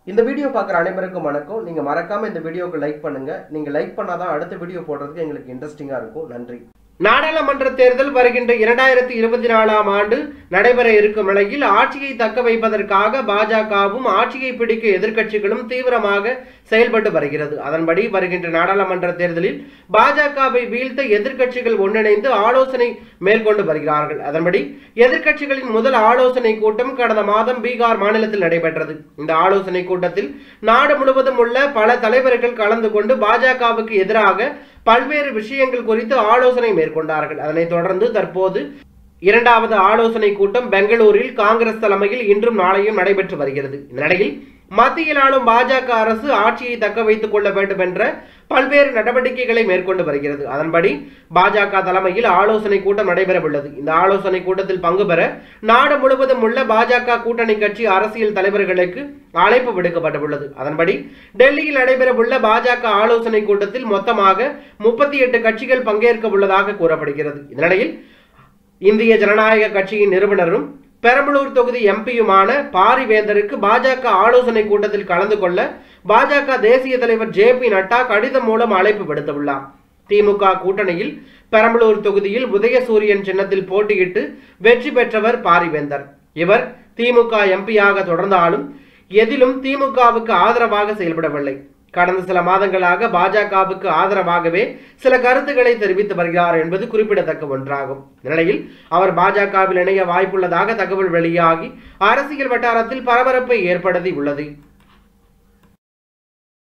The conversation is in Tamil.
இந்த வீடியோ பார்க்குற அனைவருக்கும் வணக்கம் நீங்க மறக்காம இந்த வீடியோக்கு லைக் பண்ணுங்க நீங்க லைக் பண்ணாதான் அடுத்த வீடியோ போடுறதுக்கு எங்களுக்கு இன்ட்ரெஸ்டிங்கா இருக்கும் நன்றி நாடாளுமன்ற தேர்தல் வருகின்ற இரண்டாயிரத்தி இருபத்தி நாலாம் ஆண்டு நடைபெற இருக்கும் நிலையில் ஆட்சியை தக்க வைப்பதற்காக பாஜகவும் ஆட்சியை பிடிக்க எதிர்க்கட்சிகளும் தீவிரமாக செயல்பட்டு வருகிறது அதன்படி வருகின்ற நாடாளுமன்ற தேர்தலில் பாஜகவை வீழ்த்த எதிர்க்கட்சிகள் ஒன்றிணைந்து ஆலோசனை மேற்கொண்டு வருகிறார்கள் அதன்படி எதிர்க்கட்சிகளின் முதல் ஆலோசனை கூட்டம் கடந்த மாதம் பீகார் மாநிலத்தில் நடைபெற்றது இந்த ஆலோசனை கூட்டத்தில் நாடு முழுவதும் உள்ள பல தலைவர்கள் கலந்து கொண்டு பாஜகவுக்கு எதிராக பல்வேறு விஷயங்கள் குறித்து ஆலோசனை மேற்கொண்டார்கள் அதனைத் தொடர்ந்து தற்போது இரண்டாவது ஆலோசனை கூட்டம் பெங்களூரில் காங்கிரஸ் தலைமையில் இன்றும் நாளையும் நடைபெற்று வருகிறது இந்த நிலையில் மத்தியில் ஆளும் பாஜக அரசு ஆட்சியை தக்க வைத்துக் கொள்ள வேண்டும் என்ற பல்வேறு நடவடிக்கைகளை மேற்கொண்டு வருகிறது அதன்படி பாஜக தலைமையில் ஆலோசனை கூட்டம் நடைபெறவுள்ளது இந்த ஆலோசனை கூட்டத்தில் பங்கு பெற நாடு முழுவதும் உள்ள பாஜக கூட்டணி கட்சி அரசியல் தலைவர்களுக்கு அழைப்பு விடுக்கப்பட்டுள்ளது அதன்படி டெல்லியில் நடைபெறவுள்ள பாஜக ஆலோசனை கூட்டத்தில் மொத்தமாக முப்பத்தி எட்டு கட்சிகள் பங்கேற்க உள்ளதாக கூறப்படுகிறது இந்நிலையில் இந்திய ஜனநாயக கட்சியின் நிறுவனரும் பெரம்பலூர் தொகுதி எம்பியுமான பாரிவேந்தருக்கு பாஜக ஆலோசனை கூட்டத்தில் கலந்து கொள்ள பாஜக தேசிய தலைவர் ஜே பி நட்டா கடிதம் மூலம் அழைப்பு விடுத்துள்ளார் திமுக கூட்டணியில் பெரம்பலூர் தொகுதியில் உதயசூரியன் சின்னத்தில் போட்டியிட்டு வெற்றி பெற்றவர் பாரிவேந்தர் இவர் திமுக எம்பியாக தொடர்ந்தாலும் எதிலும் திமுகவுக்கு ஆதரவாக செயல்படவில்லை கடந்த சில மாதங்களாக பாஜகவுக்கு ஆதரவாகவே சில கருத்துக்களை தெரிவித்து வருகிறார் என்பது குறிப்பிடத்தக்க ஒன்றாகும் இந்நிலையில் அவர் பாஜகவில் இணைய வாய்ப்புள்ளதாக தகவல் வெளியாகி அரசியல் வட்டாரத்தில் பரபரப்பை ஏற்படுத்தி உள்ளது